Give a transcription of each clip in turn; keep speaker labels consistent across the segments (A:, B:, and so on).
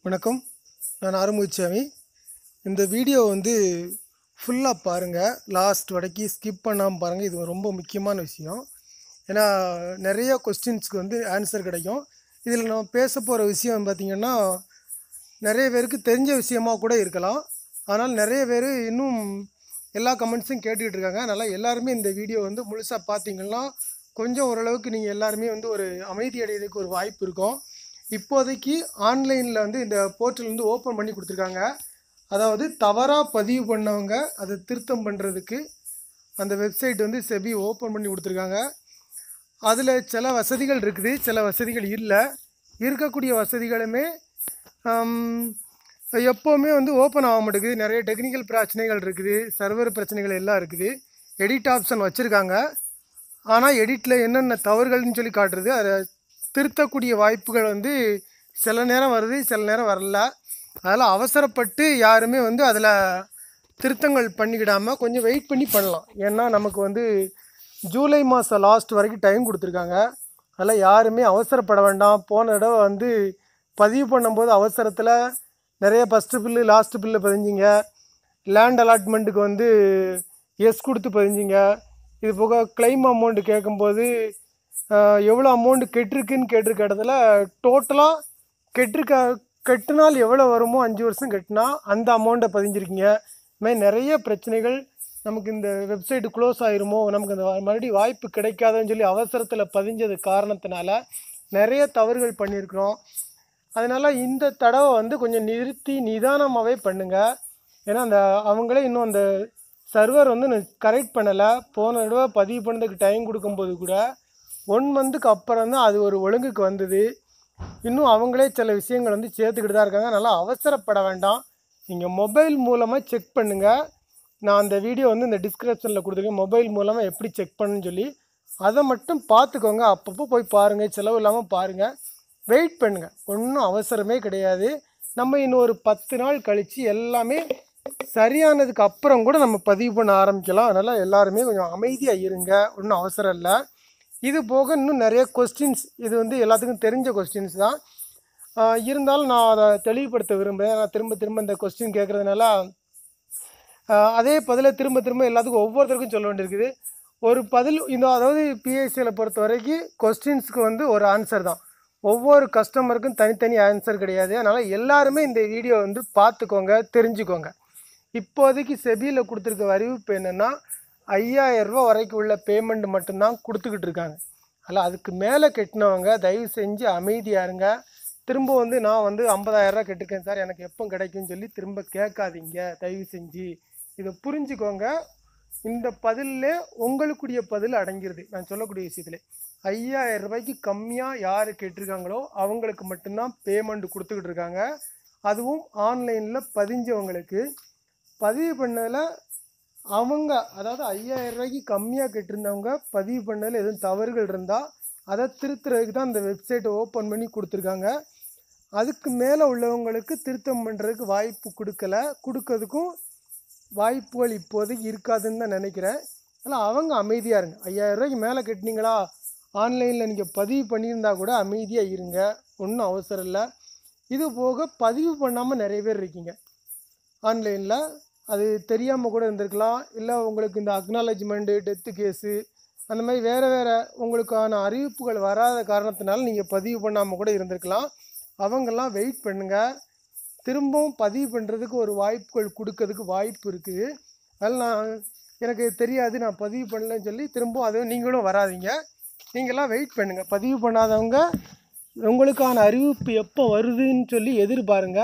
A: வணக்கம் நான் ஆறுமுகசாமி இந்த வீடியோ வந்து ஃபுல்லாக பாருங்கள் லாஸ்ட் வரைக்கும் ஸ்கிப் பண்ணாமல் பாருங்கள் இது ரொம்ப முக்கியமான விஷயம் ஏன்னா நிறைய கொஸ்டின்ஸ்க்கு வந்து ஆன்சர் கிடைக்கும் இதில் நம்ம பேச போகிற விஷயம் பார்த்திங்கன்னா நிறைய பேருக்கு தெரிஞ்ச விஷயமா கூட இருக்கலாம் ஆனால் நிறைய பேர் இன்னும் எல்லா கமெண்ட்ஸும் கேட்டுக்கிட்டு இருக்காங்க அதனால் எல்லாருமே இந்த வீடியோ வந்து முழுசாக பார்த்தீங்கன்னா கொஞ்சம் ஓரளவுக்கு நீங்கள் எல்லாருமே வந்து ஒரு அமைதி அடையிறதுக்கு ஒரு வாய்ப்பு இருக்கும் இப்போதைக்கு ஆன்லைனில் வந்து இந்த போர்ட்டல் வந்து ஓப்பன் பண்ணி கொடுத்துருக்காங்க அதாவது தவறாக பதிவு பண்ணவங்க அதை திருத்தம் பண்ணுறதுக்கு அந்த வெப்சைட் வந்து செபி ஓப்பன் பண்ணி கொடுத்துருக்காங்க அதில் சில வசதிகள் இருக்குது சில வசதிகள் இல்லை இருக்கக்கூடிய வசதிகளுமே ஆம், எப்போவுமே வந்து ஓப்பன் ஆக மாட்டேங்குது நிறைய டெக்னிக்கல் பிரச்சனைகள் இருக்குது சர்வர் பிரச்சனைகள் எல்லாம் இருக்குது எடிட் ஆப்ஷன் வச்சுருக்காங்க ஆனால் எடிட்டில் என்னென்ன தவறுகள்னு சொல்லி காட்டுறது அதை திருத்தக்கூடிய வாய்ப்புகள் வந்து சில நேரம் வருது சில நேரம் வரல அதனால் அவசரப்பட்டு யாருமே வந்து அதில் திருத்தங்கள் பண்ணிக்கிடாமல் கொஞ்சம் வெயிட் பண்ணி பண்ணலாம் ஏன்னா நமக்கு வந்து ஜூலை மாதம் லாஸ்ட் வரைக்கும் டைம் கொடுத்துருக்காங்க அதனால் யாருமே அவசரப்பட வேண்டாம் போன தடவை வந்து பதிவு பண்ணும்போது அவசரத்தில் நிறைய ஃபஸ்ட்டு பில்லு லாஸ்ட்டு பில்லு பதிஞ்சிங்க லேண்ட் அலாட்மெண்ட்டுக்கு வந்து எஸ் கொடுத்து பதிஞ்சிங்க இது போக கிளைம் அமௌண்ட்டு கேட்கும்போது ஆஹ், எவ்வளோ அமௌண்ட் கெட்டிருக்குன்னு கேட்டிருக்க இடத்துல டோட்டலாக கெட்டிருக்க கெட்டினால் எவ்வளோ வருமோ அஞ்சு வருஷம் கெட்டினா அந்த அமௌண்ட்டை பதிஞ்சிருக்கீங்க இது மாதிரி நிறைய பிரச்சனைகள் நமக்கு இந்த வெப்சைட் க்ளோஸ் ஆயிருமோ நமக்கு இந்த மறுபடியும் வாய்ப்பு கிடைக்காதுன்னு சொல்லி அவசரத்தில் பதிஞ்சது காரணத்தினால நிறைய தவறுகள் பண்ணியிருக்கிறோம் அதனால் இந்த தடவை வந்து கொஞ்சம் நிறுத்தி நிதானமாகவே பண்ணுங்கள் ஏன்னா அந்த அவங்களே இன்னும் அந்த சர்வர் வந்து கரெக்ட் பண்ணலை போன தடவை பதிவு பண்ணதுக்கு டைம் கொடுக்கும்போது கூட ஒன் மந்த்துக்கு அப்புறம் தான் அது ஒரு ஒழுங்குக்கு வந்தது இன்னும் அவங்களே சில விஷயங்கள் வந்து சேர்த்துக்கிட்டு தான் இருக்காங்க அதனால் அவசரப்பட வேண்டாம் நீங்கள் மொபைல் மூலமாக செக் பண்ணுங்கள் நான் அந்த வீடியோ வந்து இந்த டிஸ்கிரிப்ஷனில் கொடுத்துருக்கேன் மொபைல் மூலமாக எப்படி செக் பண்ணுன்னு சொல்லி அதை மட்டும் பார்த்துக்கோங்க அப்பப்போ போய் பாருங்கள் செலவு இல்லாமல் பாருங்கள் வெயிட் பண்ணுங்கள் ஒன்றும் அவசரமே கிடையாது நம்ம இன்னும் ஒரு பத்து நாள் கழித்து எல்லாமே சரியானதுக்கு அப்புறம் கூட நம்ம பதிவு பண்ண ஆரம்பிக்கலாம் அதனால் எல்லாருமே கொஞ்சம் அமைதியாக இருங்க ஒன்றும் அவசரம் இல்லை இது போக இன்னும் நிறைய கொஸ்டின்ஸ் இது வந்து எல்லாத்துக்கும் தெரிஞ்ச கொஸ்டின்ஸ் தான் ஆஹ் இருந்தாலும் நான் அதை தெளிவுபடுத்த விரும்புகிறேன் நான் திரும்ப திரும்ப இந்த கொஸ்டின் கேட்குறதுனால ஆஹ் அதே பதிலை திரும்ப திரும்ப எல்லாத்துக்கும் ஒவ்வொருத்தருக்கும் சொல்ல வேண்டியிருக்குது ஒரு பதில் இந்த அதாவது பிஎஸ்சியில் பொறுத்த வரைக்கும் கொஸ்டின்ஸ்க்கு வந்து ஒரு ஆன்சர் தான் ஒவ்வொரு கஸ்டமருக்கும் தனித்தனி ஆன்சர் கிடையாது அதனால் எல்லாருமே இந்த வீடியோ வந்து பார்த்துக்கோங்க தெரிஞ்சுக்கோங்க இப்போதைக்கு செபியில் கொடுத்துருக்க அறிவிப்பு என்னென்னா ஐயாயிரரூபா வரைக்கும் உள்ள பேமெண்ட் மட்டும்தான் கொடுத்துக்கிட்டு இருக்காங்க அதில் அதுக்கு மேலே கட்டினவங்க தயவு செஞ்சு அமைதியாக இருங்க திரும்ப வந்து நான் வந்து 50000 ரூபாய் கட்டிருக்கேன் சார் எனக்கு எப்போ கிடைக்கும்னு சொல்லி திரும்ப கேட்காதீங்க தயவு செஞ்சு இதை புரிஞ்சுக்கோங்க இந்த பதிலே உங்களுக்குரிய பதில் அடங்கிருது நான் சொல்லக்கூடிய விஷயத்துல ஐயாயிரம் ரூபாய்க்கு கம்மியாக யார் கேட்டிருக்காங்களோ அவங்களுக்கு மட்டும்தான் பேமெண்ட் கொடுத்துக்கிட்டு இருக்காங்க அதுவும் ஆன்லைனில் பதிஞ்சவங்களுக்கு பதிவு பண்ணதில் அவங்க அதாவது ஐயாயிரம் ரூபாய்க்கு கம்மியாக கட்டிருந்தவங்க பதிவு பண்ணதில் எதுவும் தவறுகள் இருந்தால் அதை திருத்துறதுக்கு தான் இந்த வெப்சைட்டை ஓப்பன் பண்ணி கொடுத்துருக்காங்க அதுக்கு மேலே உள்ளவங்களுக்கு திருத்தம் பண்ணுறதுக்கு வாய்ப்பு கொடுக்கல கொடுக்கறதுக்கும் வாய்ப்புகள் இப்போதைக்கு இருக்காதுன்னு தான் நினைக்கிறேன் அதனால் அவங்க அமைதியாக இருங்க ஐயாயிரம் ரூபாய்க்கு மேலே கட்டினீங்களா ஆன்லைனில் நீங்கள் பதிவு பண்ணியிருந்தா கூட அமைதியாக இருங்க ஒன்றும் அவசரம் இல்லை இது போக பதிவு பண்ணாமல் நிறைய பேர் இருக்கீங்க ஆன்லைனில் அது தெரியாமல் கூட இருந்திருக்கலாம் இல்லை உங்களுக்கு இந்த அக்னாலஜ்மெண்ட்டு டெத்து கேஸு அந்த மாதிரி வேறு வேறு உங்களுக்கான அறிவிப்புகள் வராத காரணத்தினால நீங்கள் பதிவு பண்ணாமல் கூட இருந்திருக்கலாம் அவங்கெல்லாம் வெயிட் பண்ணுங்கள் திரும்பவும் பதிவு பண்ணுறதுக்கு ஒரு வாய்ப்புகள் கொடுக்கறதுக்கு வாய்ப்பு இருக்குது அதில் நான் எனக்கு தெரியாது நான் பதிவு பண்ணலன்னு சொல்லி திரும்பவும் அதுவும் நீங்களும் வராதீங்க நீங்களாம் வெயிட் பண்ணுங்கள் பதிவு பண்ணாதவங்க உங்களுக்கான அறிவிப்பு எப்போ வருதுன்னு சொல்லி எதிர்பாருங்க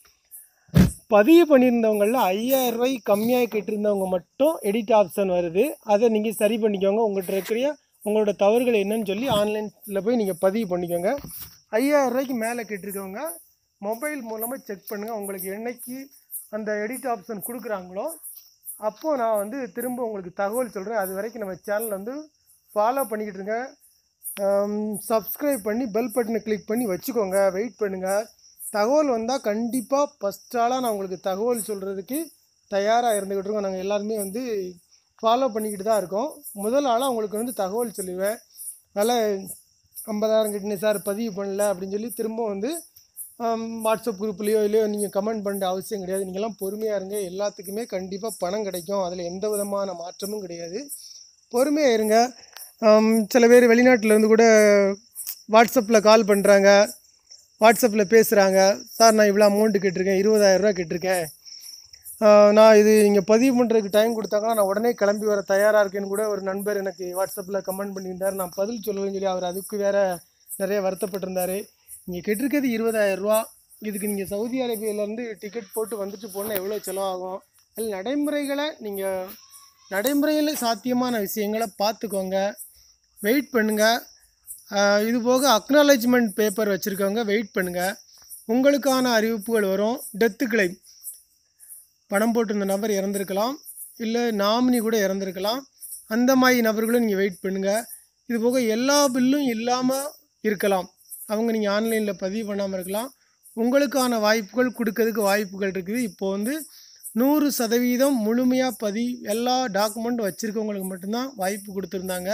A: பதிவு பண்ணியிருந்தவங்களில் ஐயாயிரம் ரூபாய்க்கு கம்மியாக கேட்டிருந்தவங்க மட்டும் எடிட் ஆப்ஷன் வருது அதை நீங்கள் சரி பண்ணிக்கோங்க உங்கள்கிட்ட இருக்கிற உங்களோட தவறுகள் என்னன்னு சொல்லி ஆன்லைனில் போய் நீங்கள் பதிவு பண்ணிக்கோங்க ஐயாயிரம் ரூபாய்க்கு மேலே கேட்டிருக்கவங்க மொபைல் மூலமாக செக் பண்ணுங்கள் உங்களுக்கு என்னைக்கு அந்த எடிட் ஆப்ஷன் கொடுக்குறாங்களோ அப்போது நான் வந்து திரும்ப உங்களுக்கு தகவல் சொல்கிறேன் அது வரைக்கும் நம்ம சேனல் வந்து ஃபாலோ பண்ணிக்கிட்டு இருங்க சப்ஸ்கிரைப் பண்ணி பெல் பட்டனை கிளிக் பண்ணி வச்சுக்கோங்க வெயிட் பண்ணுங்கள் தகவல் வந்தால் கண்டிப்பாக ஃபஸ்ட்டாலாக நான் உங்களுக்கு தகவல் சொல்கிறதுக்கு தயாராக இருந்துக்கிட்டு இருக்கோம் நாங்கள் எல்லாருமே வந்து ஃபாலோ பண்ணிக்கிட்டு தான் இருக்கோம் முதல் ஆளாக உங்களுக்கு வந்து தகவல் சொல்லுவேன் அதனால் ஐம்பதாயிரம் கட்டினேன் சார் பதிவு பண்ணல அப்படின்னு சொல்லி திரும்ப வந்து ஆம், வாட்ஸ்அப் குரூப்லேயோ இல்லையோ நீங்கள் கமெண்ட் பண்ணுற அவசியம் கிடையாது நீங்கள்லாம் பொறுமையாக இருங்க எல்லாத்துக்குமே கண்டிப்பாக பணம் கிடைக்கும் அதில் எந்த விதமான மாற்றமும் கிடையாது பொறுமையாக இருங்க ஆம், சில பேர் வெளிநாட்டிலேருந்து கூட வாட்ஸ்அப்பில் கால் பண்ணுறாங்க வாட்ஸ்அப்பில் பேசுகிறாங்க சார் நான் இவ்வளோ அமௌண்ட்டு கேட்டிருக்கேன் இருபதாயிரரூவா கேட்டிருக்கேன் ஆஹ் நான் இது நீங்கள் பதிவு பண்ணுறதுக்கு டைம் கொடுத்தாங்கன்னா நான் உடனே கிளம்பி வர தயாராக இருக்கேன்னு கூட ஒரு நண்பர் எனக்கு வாட்ஸ்அப்பில் கமெண்ட் பண்ணியிருந்தார் நான் பதில் சொல்லலைன்னு சொல்லி அவர் அதுக்கு வேற நிறைய வருத்தப்பட்டிருந்தார் நீங்கள் கேட்டிருக்கிறது இருபதாயிரம் ரூபா இதுக்கு நீங்கள் சவுதி அரேபியாவிலேருந்து டிக்கெட் போட்டு வந்துட்டு போனால் எவ்வளோ செலவாகும் அதில் நடைமுறைகளை நீங்கள் நடைமுறையில் சாத்தியமான விஷயங்களை பார்த்துக்கோங்க வெயிட் பண்ணுங்கள் இது போக அக்னாலஜ்மெண்ட் பேப்பர் வச்சுருக்கவங்க வெயிட் பண்ணுங்கள் உங்களுக்கான அறிவிப்புகள் வரும் டெத்து கிளைம் பணம் போட்டிருந்த நபர் இறந்துருக்கலாம் இல்லை நாமினி கூட இறந்துருக்கலாம் அந்த மாதிரி நபர்களும் நீங்கள் வெயிட் பண்ணுங்கள் இது போக எல்லா பில்லும் இல்லாமல் இருக்கலாம் அவங்க நீங்கள் ஆன்லைனில் பதிவு பண்ணாமல் இருக்கலாம் உங்களுக்கான வாய்ப்புகள் கொடுக்கறதுக்கு வாய்ப்புகள் இருக்குது இப்போ வந்து நூறு சதவீதம் முழுமையாக பதிவு எல்லா டாக்குமெண்ட் வச்சுருக்கவங்களுக்கு மட்டும்தான் வாய்ப்பு கொடுத்துருந்தாங்க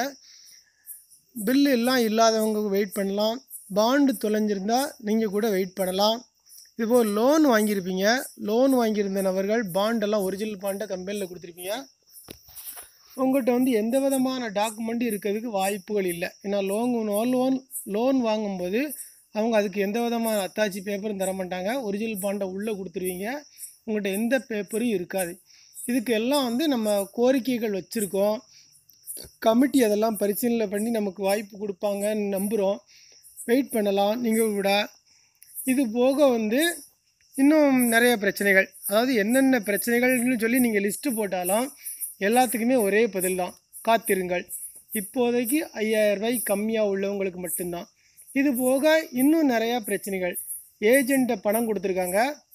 A: பில்லு எல்லாம் இல்லாதவங்க வெயிட் பண்ணலாம் பாண்டு தொலைஞ்சிருந்தா நீங்கள் கூட வெயிட் பண்ணலாம் இதுபோல் லோன் வாங்கியிருப்பீங்க லோன் வாங்கியிருந்த நபர்கள் பாண்டெல்லாம் ஒரிஜினல் பாண்டை கம்பெனியில் கொடுத்துருப்பீங்க உங்கள்கிட்ட வந்து எந்த விதமான டாக்குமெண்ட் இருக்கிறதுக்கு வாய்ப்புகள் இல்லை ஏன்னா லோன் லோன் லோன் வாங்கும்போது அவங்க அதுக்கு எந்த விதமான அத்தாச்சி பேப்பரும் தர மாட்டாங்க ஒரிஜினல் பாண்டை உள்ளே கொடுத்துருவீங்க உங்கள்கிட்ட எந்த பேப்பரும் இருக்காது இதுக்கு எல்லாம் வந்து நம்ம கோரிக்கைகள் வச்சுருக்கோம் கமிட்டி அதெல்லாம் பரிசீலனை பண்ணி நமக்கு வாய்ப்பு கொடுப்பாங்கன்னு நம்புகிறோம் வெயிட் பண்ணலாம் நீங்கள் கூட இது போக வந்து இன்னும் நிறைய பிரச்சனைகள் அதாவது என்னென்ன பிரச்சனைகள்னு சொல்லி நீங்கள் லிஸ்ட்டு போட்டாலும் எல்லாத்துக்குமே ஒரே பதில் தான் காத்திருங்கள் இப்போதைக்கு ஐயாயிரம் ரூபாய் கம்மியாக உள்ளவங்களுக்கு மட்டும்தான் இது போக இன்னும் நிறையா பிரச்சனைகள் ஏஜெண்ட்டை பணம் கொடுத்துருக்காங்க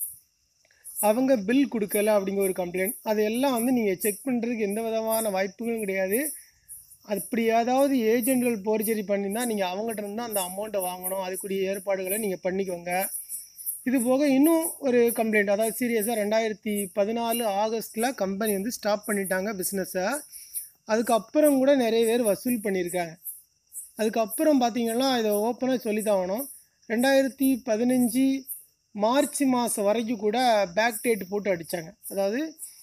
A: அவங்க பில் கொடுக்கல அப்படிங்கிற ஒரு கம்ப்ளைண்ட் அதையெல்லாம் வந்து நீங்கள் செக் பண்ணுறதுக்கு எந்த விதமான வாய்ப்புகளும் கிடையாது அப்படி ஏதாவது ஏஜென்ட்கள் போர்ஜரி பண்ணியிருந்தா நீங்கள் அவங்ககிட்ட இருந்து தான் அந்த அமௌண்ட்டை வாங்கணும் அதுக்குரிய ஏற்பாடுகளை நீங்கள் பண்ணிக்கோங்க இது போக இன்னும் ஒரு கம்ப்ளைண்ட் அதாவது சீரியஸாக ரெண்டாயிரத்தி பதினாலு ஆகஸ்ட்டில் கம்பெனி வந்து ஸ்டாப் பண்ணிட்டாங்க பிஸ்னஸை அதுக்கப்புறம் கூட நிறைய பேர் வசூல் பண்ணியிருக்காங்க அதுக்கப்புறம் பார்த்தீங்கன்னா இதை ஓப்பனாக சொல்லித்தாகணும் ரெண்டாயிரத்தி பதினஞ்சு மார்ச் மாதம் வரைக்கும் கூட பேக் டேட் போட்டு அடித்தாங்க அதாவது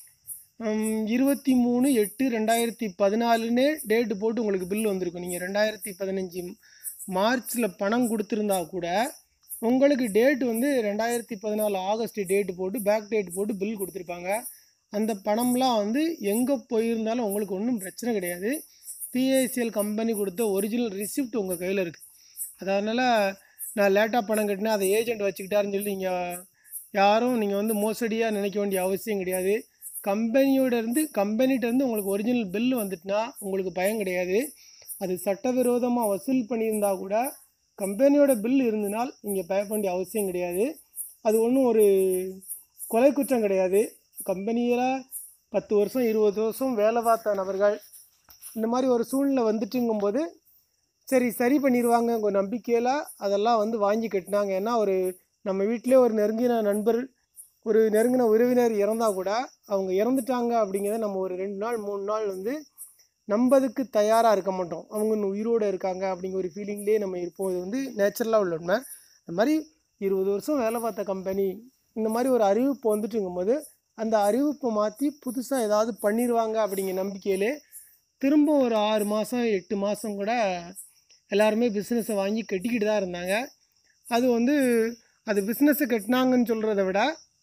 A: இருபத்தி மூணு எட்டு ரெண்டாயிரத்தி பதினாலுன்னே டேட்டு போட்டு உங்களுக்கு பில் வந்திருக்கும் நீங்கள் ரெண்டாயிரத்தி பதினஞ்சு மார்ச்சில் பணம் கொடுத்துருந்தா கூட உங்களுக்கு டேட் வந்து ரெண்டாயிரத்தி பதினாலு ஆகஸ்ட் டேட்டு போட்டு பேக் டேட் போட்டு பில் கொடுத்துருப்பாங்க அந்த பணம்லாம் வந்து எங்கே போயிருந்தாலும் உங்களுக்கு ஒன்றும் பிரச்சனை கிடையாது பிஐசிஎல் கம்பெனி கொடுத்த ஒரிஜினல் ரிசிப்ட் உங்கள் கையில் இருக்குது அதனால் நான் லேட்டாக பணம் கட்டினேன் அதை ஏஜென்ட் வச்சுக்கிட்டாருன்னு சொல்லி நீங்கள் யாரும் நீங்கள் வந்து மோசடியாக நினைக்க வேண்டிய அவசியம் கிடையாது கம்பெனியோட இருந்து கம்பெனிகிட்ட இருந்து உங்களுக்கு ஒரிஜினல் பில் வந்துட்டுனா உங்களுக்கு பயம் கிடையாது அது சட்டவிரோதமாக வசூல் பண்ணியிருந்தா கூட கம்பெனியோட பில் இருந்தனால் நீங்கள் பய வேண்டிய அவசியம் கிடையாது அது ஒன்றும் ஒரு கொலை குற்றம் கிடையாது கம்பெனியில் பத்து வருஷம் இருபது வருஷம் வேலை பார்த்த நபர்கள் இந்த மாதிரி ஒரு சூழ்நிலை வந்துட்டுங்கும்போது சரி சரி பண்ணிடுவாங்க உங்கள் நம்பிக்கையில் அதெல்லாம் வந்து வாங்கி கட்டினாங்க ஏன்னா ஒரு நம்ம வீட்டிலே ஒரு நெருங்கின நண்பர் ஒரு நெருங்கின உறவினர் இறந்தால் கூட அவங்க இறந்துட்டாங்க அப்படிங்கிறத நம்ம ஒரு ரெண்டு நாள் மூணு நாள் வந்து நம்பதுக்கு தயாராக இருக்க மாட்டோம் அவங்க இன்னும் உயிரோடு இருக்காங்க அப்படிங்கிற ஒரு ஃபீலிங்லேயே நம்ம இருப்போம் இது வந்து நேச்சுரலாக உள்ள உண்மை இந்த மாதிரி இருபது வருஷம் வேலை பார்த்த கம்பெனி இந்த மாதிரி ஒரு அறிவிப்பு வந்துட்டுங்கும்போது அந்த அறிவிப்பை மாற்றி புதுசாக ஏதாவது பண்ணிடுவாங்க அப்படிங்கிற நம்பிக்கையிலே திரும்ப ஒரு ஆறு மாதம் எட்டு மாதம் கூட எல்லாருமே பிஸ்னஸை வாங்கி கட்டிக்கிட்டு தான் இருந்தாங்க அது வந்து அது பிஸ்னஸை கட்டினாங்கன்னு சொல்கிறத விட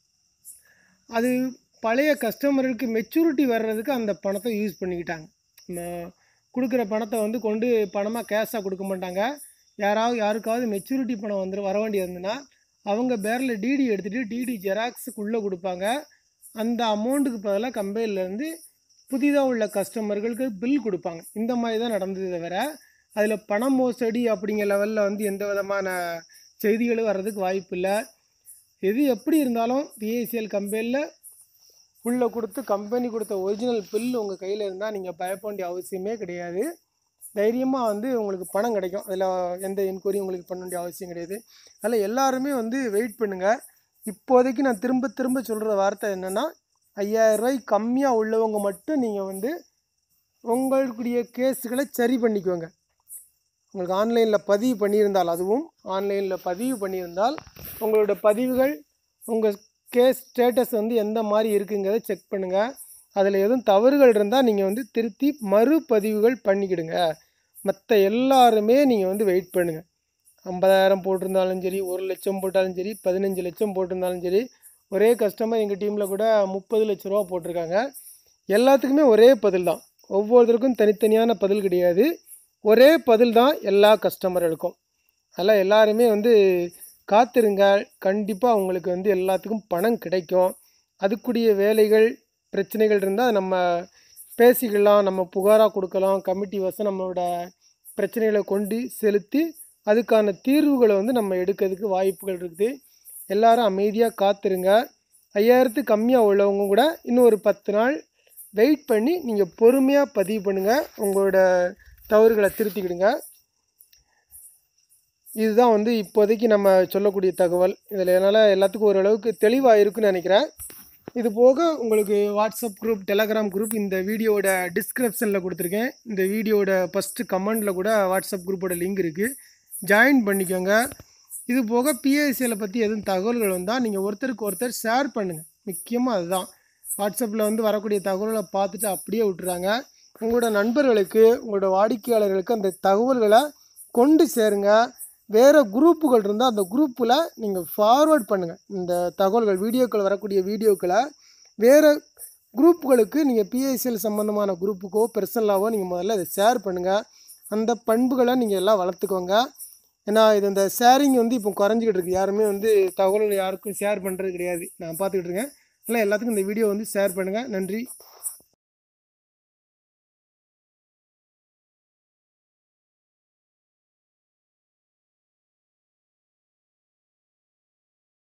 A: அது பழைய கஸ்டமருக்கு மெச்சூரிட்டி வர்றதுக்கு அந்த பணத்தை யூஸ் பண்ணிக்கிட்டாங்க நம்ம கொடுக்குற பணத்தை வந்து கொண்டு பணமாக கேஷாக கொடுக்க மாட்டாங்க யாராவது யாருக்காவது மெச்சூரிட்டி பணம் வந்து வர வேண்டி இருந்ததுன்னா அவங்க பேரில் டிடி எடுத்துகிட்டு டிடி ஜெராக்ஸுக்குள்ளே கொடுப்பாங்க அந்த அமௌண்ட்டுக்கு பதிலாக கம்பெனிலேருந்து புதிதாக உள்ள கஸ்டமர்களுக்கு பில் கொடுப்பாங்க இந்த மாதிரி தான் நடந்தது தவிர அதில் பண மோசடி அப்படிங்கிற லெவலில் வந்து எந்த விதமான செய்திகளும் வர்றதுக்கு வாய்ப்பு இல்லை எது எப்படி இருந்தாலும் பிஏசிஎல் கம்பெனியில் உள்ளே கொடுத்து கம்பெனி கொடுத்த ஒரிஜினல் பில் உங்கள் கையில் இருந்தால் நீங்கள் பயப்பட வேண்டிய அவசியமே கிடையாது தைரியமாக வந்து உங்களுக்கு பணம் கிடைக்கும் அதில் எந்த என்கொயரி உங்களுக்கு பண்ண வேண்டிய அவசியம் கிடையாது அதில் எல்லாருமே வந்து வெயிட் பண்ணுங்கள் இப்போதைக்கு நான் திரும்ப திரும்ப சொல்கிற வார்த்தை என்னென்னா ஐயாயிரம் ரூபாய் கம்மியாக உள்ளவங்க மட்டும் நீங்கள் வந்து உங்களுடைய கேஸுகளை சரி பண்ணிக்கோங்க உங்களுக்கு ஆன்லைனில் பதிவு பண்ணியிருந்தால் அதுவும் ஆன்லைனில் பதிவு பண்ணியிருந்தால் உங்களோட பதிவுகள் உங்கள் கேஸ் ஸ்டேட்டஸ் வந்து எந்த மாதிரி இருக்குங்கிறத செக் பண்ணுங்கள் அதில் எதுவும் தவறுகள் இருந்தால் நீங்கள் வந்து திருத்தி மறுபதிவுகள் பண்ணிக்கிடுங்க மற்ற எல்லாருமே நீங்கள் வந்து வெயிட் பண்ணுங்கள் ஐம்பதாயிரம் போட்டிருந்தாலும் சரி ஒரு லட்சம் போட்டாலும் சரி பதினஞ்சு லட்சம் போட்டிருந்தாலும் சரி ஒரே கஸ்டமர் எங்கள் டீமில் கூட முப்பது லட்ச ரூபா போட்டிருக்காங்க எல்லாத்துக்குமே ஒரே பதில் தான் ஒவ்வொருத்தருக்கும் தனித்தனியான பதில் கிடையாது ஒரே பதில் தான் எல்லா கஸ்டமர்களுக்கும் அதனால் எல்லாருமே வந்து காத்திருங்க கண்டிப்பாக உங்களுக்கு வந்து எல்லாத்துக்கும் பணம் கிடைக்கும் அதுக்குரிய வேலைகள் பிரச்சனைகள் இருந்தால் நம்ம பேசிக்கலாம் நம்ம புகாராக கொடுக்கலாம் கமிட்டி வசம் நம்மளோட பிரச்சனைகளை கொண்டு செலுத்தி அதுக்கான தீர்வுகளை வந்து நம்ம எடுக்கிறதுக்கு வாய்ப்புகள் இருக்குது எல்லாரும் அமைதியாக காத்திருங்க ஐயாயிரத்து கம்மியாக உள்ளவங்க கூட இன்னும் ஒரு பத்து நாள் வெயிட் பண்ணி நீங்கள் பொறுமையாக பதிவு பண்ணுங்கள் உங்களோட தவறுகளை திருத்திக்கிடுங்க இதுதான் வந்து இப்போதைக்கு நம்ம சொல்லக்கூடிய தகவல் இதில் என்னால் எல்லாத்துக்கும் ஓரளவுக்கு தெளிவாக இருக்குன்னு நினைக்கிறேன் இது போக உங்களுக்கு வாட்ஸ்அப் குரூப் டெலகிராம் குரூப் இந்த வீடியோவோட டிஸ்கிரிப்ஷனில் கொடுத்துருக்கேன் இந்த வீடியோவோட ஃபஸ்ட்டு கமெண்டில் கூட வாட்ஸ்அப் குரூப்போட லிங்க் இருக்குது ஜாயின் பண்ணிக்கோங்க இது போக பிஐசியில் பற்றி எதுவும் தகவல்கள் வந்தால் நீங்கள் ஒருத்தருக்கு ஒருத்தர் ஷேர் பண்ணுங்கள் முக்கியமாக அதுதான் வாட்ஸ்அப்பில் வந்து வரக்கூடிய தகவல்களை பார்த்துட்டு அப்படியே விட்டுறாங்க உங்களோட நண்பர்களுக்கு உங்களோட வாடிக்கையாளர்களுக்கு அந்த தகவல்களை கொண்டு சேருங்க வேறு குரூப்புகள் இருந்தால் அந்த குரூப்பில் நீங்கள் ஃபார்வர்ட் பண்ணுங்கள் இந்த தகவல்கள் வீடியோக்கள் வரக்கூடிய வீடியோக்களை வேறு குரூப்புகளுக்கு நீங்கள் பிஐசிஎல் சம்மந்தமான குரூப்புக்கோ பெர்சனலாவோ நீங்கள் முதல்ல இதை ஷேர் பண்ணுங்கள் அந்த பண்புகளை நீங்கள் எல்லாம் வளர்த்துக்கோங்க ஏன்னா இது இந்த ஷேரிங் வந்து இப்போ குறைஞ்சிக்கிட்டு இருக்கு யாருமே வந்து தகவல்கள் யாருக்கும் ஷேர் பண்ணுறது கிடையாது நான் பார்த்துக்கிட்டு இருக்கேன் அதனால் எல்லாத்துக்கும் இந்த வீடியோ வந்து ஷேர் பண்ணுங்கள் நன்றி